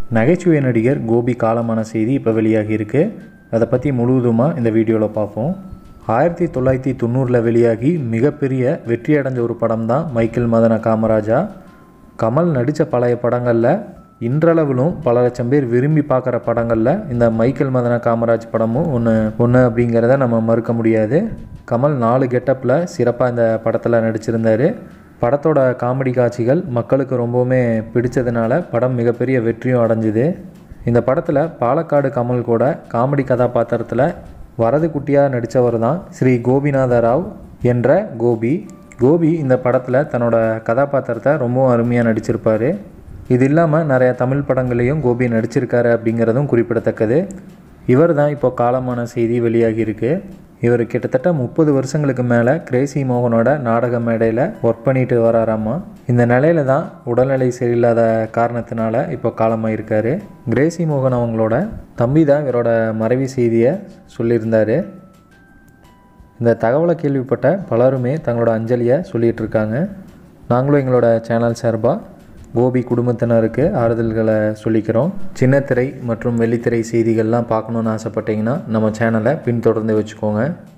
நகைச்சுவை நடிகர் கோபி காலமான செய்தி இப்போ வெளியாகி இருக்கு அதை பற்றி முழுவதுமாக இந்த வீடியோவில் பார்ப்போம் ஆயிரத்தி தொள்ளாயிரத்தி தொண்ணூறில் வெளியாகி மிகப்பெரிய வெற்றி அடைஞ்ச ஒரு படம் தான் மைக்கேல் மதன காமராஜா கமல் நடித்த பழைய படங்களில் இன்றளவிலும் பல லட்சம் பேர் விரும்பி பார்க்குற படங்களில் இந்த மைக்கேல் மதன காமராஜ் படமும் ஒன்று ஒன்று அப்படிங்கிறத நம்ம மறுக்க முடியாது கமல் நாலு கெட்டப்பில் சிறப்பாக இந்த படத்தில் நடிச்சிருந்தார் படத்தோட காமெடி காட்சிகள் மக்களுக்கு ரொம்பவுமே பிடிச்சதுனால படம் மிகப்பெரிய வெற்றியும் அடைஞ்சுது இந்த படத்தில் பாலக்காடு கமல் கூட காமெடி கதாபாத்திரத்தில் வரது குட்டியாக நடித்தவர் தான் ஸ்ரீ கோபிநாத ராவ் என்ற கோபி கோபி இந்த படத்தில் தன்னோட கதாபாத்திரத்தை ரொம்பவும் அருமையாக நடிச்சிருப்பார் இது இல்லாமல் நிறைய தமிழ் படங்களையும் கோபி நடிச்சிருக்காரு அப்படிங்கிறதும் குறிப்பிடத்தக்கது இவர் தான் இப்போ காலமான செய்தி வெளியாகி இருக்கு இவர் கிட்டத்தட்ட முப்பது வருஷங்களுக்கு மேலே கிரேசி மோகனோட நாடக மேடையில் ஒர்க் பண்ணிட்டு வராராமா இந்த நிலையில தான் உடல்நிலை சரியில்லாத காரணத்தினால இப்போ காலமாயிருக்காரு கிரேசி மோகன் அவங்களோட தம்பி தான் இவரோட மறைவு செய்தியை சொல்லியிருந்தாரு இந்த தகவலை கேள்விப்பட்ட பலருமே தங்களோட அஞ்சலியை சொல்லிகிட்டு இருக்காங்க நாங்களும் எங்களோட சேனல் சார்பாக கோபி குடும்பத்தினருக்கு ஆறுதல்களை சொல்லிக்கிறோம் சின்னத்திரை மற்றும் வெள்ளித்திரை செய்திகள்லாம் பார்க்கணுன்னு ஆசைப்பட்டீங்கன்னா நம்ம சேனலை பின்தொடர்ந்து வச்சுக்கோங்க